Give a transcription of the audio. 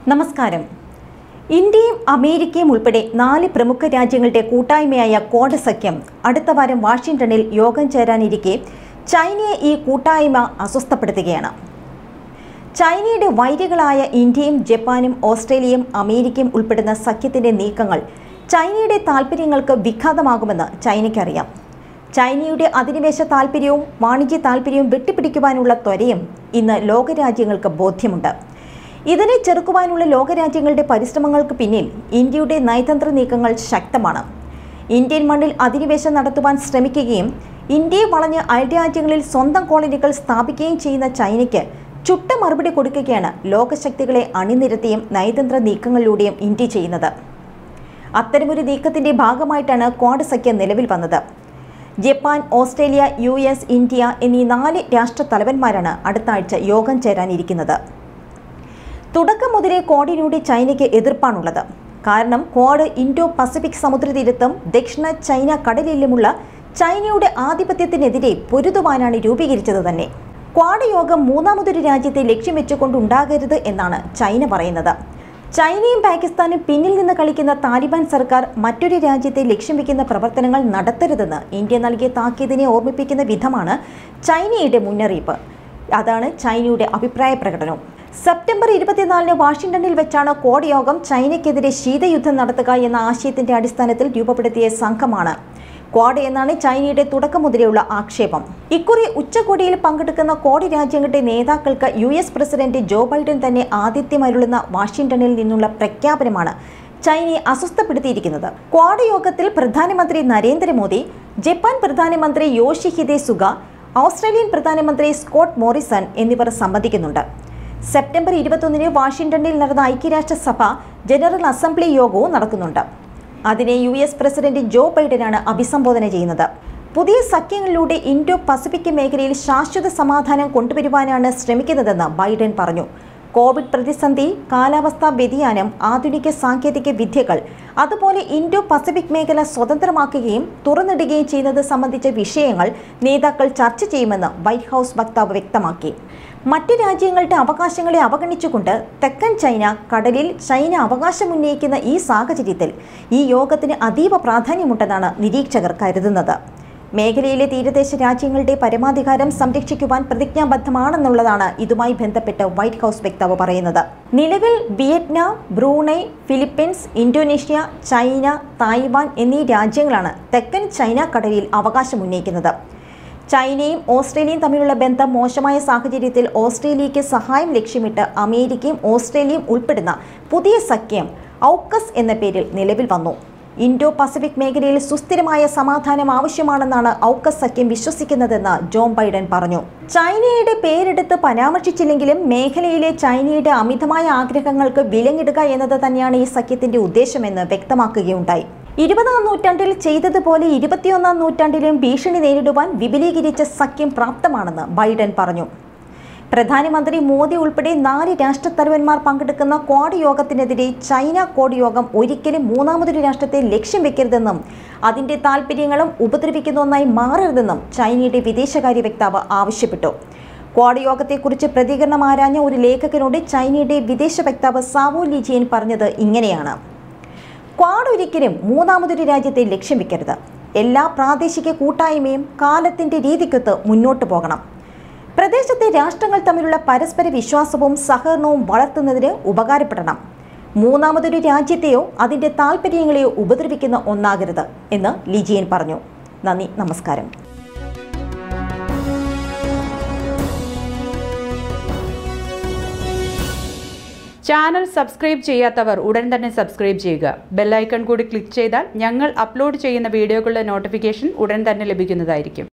നമസ്കാരം ഇന്ത്യയും അമേരിക്കയും ഉൾപ്പെടെ നാല് പ്രമുഖ രാജ്യങ്ങളുടെ കൂട്ടായ്മയായ ക്വാഡ് സഖ്യം അടുത്ത വാരം വാഷിംഗ്ടണിൽ യോഗം ചേരാനിരിക്കെ ചൈനയെ ഈ കൂട്ടായ്മ അസ്വസ്ഥപ്പെടുത്തുകയാണ് ചൈനയുടെ വൈരികളായ ഇന്ത്യയും ജപ്പാനും ഓസ്ട്രേലിയയും അമേരിക്കയും ഉൾപ്പെടുന്ന സഖ്യത്തിന്റെ നീക്കങ്ങൾ ചൈനയുടെ താൽപ്പര്യങ്ങൾക്ക് വിഘാതമാകുമെന്ന് ചൈനയ്ക്കറിയാം ചൈനയുടെ അധിനിവേശ താൽപ്പര്യവും വാണിജ്യ താൽപ്പര്യവും വെട്ടിപ്പിടിക്കുവാനുള്ള ത്വരയും ഇന്ന് ലോകരാജ്യങ്ങൾക്ക് ബോധ്യമുണ്ട് ഇതിനെ ചെറുക്കുവാനുള്ള ലോകരാജ്യങ്ങളുടെ പരിശ്രമങ്ങൾക്ക് പിന്നിൽ ഇന്ത്യയുടെ നയതന്ത്ര നീക്കങ്ങൾ ശക്തമാണ് ഇന്ത്യൻ മണ്ണിൽ അധിനിവേശം നടത്തുവാൻ ശ്രമിക്കുകയും ഇന്ത്യയെ വളഞ്ഞ് അയൽരാജ്യങ്ങളിൽ സ്വന്തം കോളനികൾ സ്ഥാപിക്കുകയും ചെയ്യുന്ന ചൈനയ്ക്ക് ചുട്ട മറുപടി കൊടുക്കുകയാണ് ലോകശക്തികളെ അണിനിരത്തിയും നയതന്ത്ര നീക്കങ്ങളിലൂടെയും ഇന്ത്യ ചെയ്യുന്നത് അത്തരമൊരു നീക്കത്തിന്റെ ഭാഗമായിട്ടാണ് ക്വാഡ് സഖ്യം നിലവിൽ വന്നത് Japan Australia U S India എന്നീ നാല് രാഷ്ട്ര തലവന്മാരാണ് അടുത്ത ആഴ്ച യോഗം ചേരാനിരിക്കുന്നത് തുടക്കം മുതലേ ക്വാഡിനോട് ചൈനയ്ക്ക് എതിർപ്പാണുള്ളത് കാരണം ക്വാഡ് ഇൻഡോ പസഫിക് സമുദ്രതീരത്തും ദക്ഷിണ ചൈന കടലിലുമുള്ള ചൈനയുടെ ആധിപത്യത്തിനെതിരെ പൊരുതുവാനാണ് രൂപീകരിച്ചത് തന്നെ ക്വാഡ് യോഗം മൂന്നാമതൊരു രാജ്യത്തെ ലക്ഷ്യം വെച്ചുകൊണ്ടുണ്ടാകരുത് എന്നാണ് ചൈന പറയുന്നത് ചൈനയും പാകിസ്ഥാനും പിന്നിൽ നിന്ന് കളിക്കുന്ന താലിബാൻ സർക്കാർ മറ്റൊരു രാജ്യത്തെ ലക്ഷ്യം വെക്കുന്ന പ്രവർത്തനങ്ങൾ നടത്തരുതെന്ന് ഇന്ത്യ നൽകിയ താക്കീതിനെ ഓർമ്മിപ്പിക്കുന്ന വിധമാണ് ചൈനയുടെ മുന്നറിയിപ്പ് അതാണ് ചൈനയുടെ അഭിപ്രായ പ്രകടനവും സെപ്റ്റംബർ ഇരുപത്തിനാലിന് വാഷിംഗ്ടണിൽ വെച്ചാണ് കോഡ് യോഗം ചൈനയ്ക്കെതിരെ ശീതയുദ്ധം നടത്തുക എന്ന ആശയത്തിന്റെ അടിസ്ഥാനത്തിൽ രൂപപ്പെടുത്തിയ സംഘമാണ് ക്വാഡ് എന്നാണ് ചൈനയുടെ തുടക്കം മുതലെയുള്ള ആക്ഷേപം ഇക്കുറി ഉച്ചകോടിയിൽ പങ്കെടുക്കുന്ന കോടി രാജ്യങ്ങളുടെ നേതാക്കൾക്ക് U S president Joe Biden തന്നെ ആതിഥ്യമരുളുന്ന വാഷിംഗ്ടണിൽ നിന്നുള്ള പ്രഖ്യാപനമാണ് ചൈനയെ അസ്വസ്ഥപ്പെടുത്തിയിരിക്കുന്നത് ക്വാഡ് യോഗത്തിൽ പ്രധാനമന്ത്രി നരേന്ദ്രമോദി ജപ്പാൻ പ്രധാനമന്ത്രി യോഷിഹിദെ സുഗ ഓസ്ട്രേലിയൻ പ്രധാനമന്ത്രി സ്കോട്ട് മോറിസൺ എന്നിവർ സംബന്ധിക്കുന്നുണ്ട് സെപ്റ്റംബർ ഇരുപത്തൊന്നിന് വാഷിംഗ്ടണിൽ നടന്ന ഐക്യരാഷ്ട്രസഭ ജനറൽ അസംബ്ലി യോഗവും നടക്കുന്നുണ്ട് അതിനെ യു എസ് പ്രസിഡന്റ് ജോ ബൈഡനാണ് അഭിസംബോധന ചെയ്യുന്നത് പുതിയ സഖ്യങ്ങളിലൂടെ ഇൻഡോ പസഫിക് മേഖലയിൽ ശാശ്വത സമാധാനം കൊണ്ടുവരുവാനാണ് ശ്രമിക്കുന്നതെന്ന് ബൈഡൻ പറഞ്ഞു കോവിഡ് പ്രതിസന്ധി കാലാവസ്ഥാ വ്യതിയാനം ആധുനിക സാങ്കേതിക വിദ്യകൾ അതുപോലെ ഇൻഡോ പസഫിക് മേഖല സ്വതന്ത്രമാക്കുകയും തുറന്നിടുകയും ചെയ്യുന്നത് സംബന്ധിച്ച വിഷയങ്ങൾ നേതാക്കൾ ചർച്ച ചെയ്യുമെന്ന് വൈറ്റ് ഹൗസ് വക്താവ് വ്യക്തമാക്കി മറ്റ് രാജ്യങ്ങളുടെ അവകാശങ്ങളെ അവഗണിച്ചുകൊണ്ട് തെക്കൻ ചൈന കടലിൽ ചൈന അവകാശം ഉന്നയിക്കുന്ന ഈ സാഹചര്യത്തിൽ ഈ യോഗത്തിന് അതീവ പ്രാധാന്യമുണ്ടെന്നാണ് നിരീക്ഷകർ കരുതുന്നത് മേഖലയിലെ തീരദേശ രാജ്യങ്ങളുടെ പരമാധികാരം സംരക്ഷിക്കുവാൻ പ്രതിജ്ഞാബദ്ധമാണെന്നുള്ളതാണ് ഇതുമായി ബന്ധപ്പെട്ട് വൈറ്റ് ഹൗസ് വക്താവ് പറയുന്നത് നിലവിൽ Vietnam Brunei Philippines Indonesia China Taiwan എന്നീ രാജ്യങ്ങളാണ് തെക്കൻ ചൈന കടലിൽ അവകാശം ഉന്നയിക്കുന്നത് ചൈനയും ഓസ്ട്രേലിയയും തമ്മിലുള്ള ബന്ധം മോശമായ സാഹചര്യത്തിൽ ഓസ്ട്രേലിയയ്ക്ക് സഹായം ലക്ഷ്യമിട്ട് അമേരിക്കയും ഓസ്ട്രേലിയയും ഉൾപ്പെടുന്ന പുതിയ സഖ്യം ഔക്കസ് എന്ന പേരിൽ നിലവിൽ വന്നു ഇൻഡോ പസഫിക് മേഖലയിൽ സുസ്ഥിരമായ സമാധാനം ആവശ്യമാണെന്നാണ് ഔക്കസ് സഖ്യം വിശ്വസിക്കുന്നതെന്ന് ജോം ബൈഡൻ പറഞ്ഞു ചൈനയുടെ പേരെടുത്ത് പരാമർശിച്ചില്ലെങ്കിലും മേഖലയിലെ ചൈനയുടെ അമിതമായ ആഗ്രഹങ്ങൾക്ക് വിലങ്ങിടുക എന്നത് തന്നെയാണ് ഈ സഖ്യത്തിന്റെ ഉദ്ദേശമെന്ന് വ്യക്തമാക്കുകയുണ്ടായി ഇരുപതാം നൂറ്റാണ്ടിൽ ചെയ്തതുപോലെ ഇരുപത്തിയൊന്നാം നൂറ്റാണ്ടിലും ഭീഷണി നേരിടുവാൻ വിപുലീകരിച്ച സഖ്യം പ്രാപ്തമാണെന്ന് ബൈഡൻ പറഞ്ഞു പ്രധാനമന്ത്രി മോദി ഉൾപ്പെടെ നാല് രാഷ്ട്രത്തലവന്മാർ പങ്കെടുക്കുന്ന ക്വാഡ് യോഗത്തിനെതിരെ ചൈന ക്വാഡ് യോഗം ഒരിക്കലും മൂന്നാമതൊരു രാഷ്ട്രത്തെ ലക്ഷ്യം വെക്കരുതെന്നും അതിന്റെ താൽപ്പര്യങ്ങളും ഉപദ്രവിക്കുന്ന ഒന്നായി മാറരുതെന്നും ചൈനയുടെ വിദേശകാര്യ വക്താവ് ആവശ്യപ്പെട്ടു ക്വാഡ് യോഗത്തെക്കുറിച്ച് പ്രതികരണം ആരാഞ്ഞ ഒരു ലേഖകനോട് ചൈനയുടെ വിദേശ വക്താവ് സാവോ ലിജിയൻ പറഞ്ഞത് ഇങ്ങനെയാണ് ക്വാഡ് ഒരിക്കലും മൂന്നാമതൊരു രാജ്യത്തെ ലക്ഷ്യം വെക്കരുത് എല്ലാ പ്രാദേശിക കൂട്ടായ്മയും കാലത്തിന്റെ രീതിക്കൊത്ത് മുന്നോട്ട് പോകണം പ്രദേശത്തെ രാഷ്ട്രങ്ങൾ തമ്മിലുള്ള പരസ്പര വിശ്വാസവും സഹകരണവും വളർത്തുന്നതിന് ഉപകാരപ്പെടണം മൂന്നാമതൊരു രാജ്യത്തെയോ അതിന്റെ താൽപ്പര്യങ്ങളെയോ ഉപദ്രവിക്കുന്ന ഒന്നാകരുത് എന്ന് ലിജിയൻ പറഞ്ഞു നന്ദി നമസ്കാരം ചാനൽ സബ്സ്ക്രൈബ് ചെയ്യാത്തവർ ഉടൻ തന്നെ സബ്സ്ക്രൈബ് ചെയ്യുക ബെല്ലൈക്കൺ കൂടി ക്ലിക്ക് ചെയ്താൽ ഞങ്ങൾ അപ്ലോഡ് ചെയ്യുന്ന വീഡിയോകളുടെ നോട്ടിഫിക്കേഷൻ ഉടൻ തന്നെ ലഭിക്കുന്നതായിരിക്കും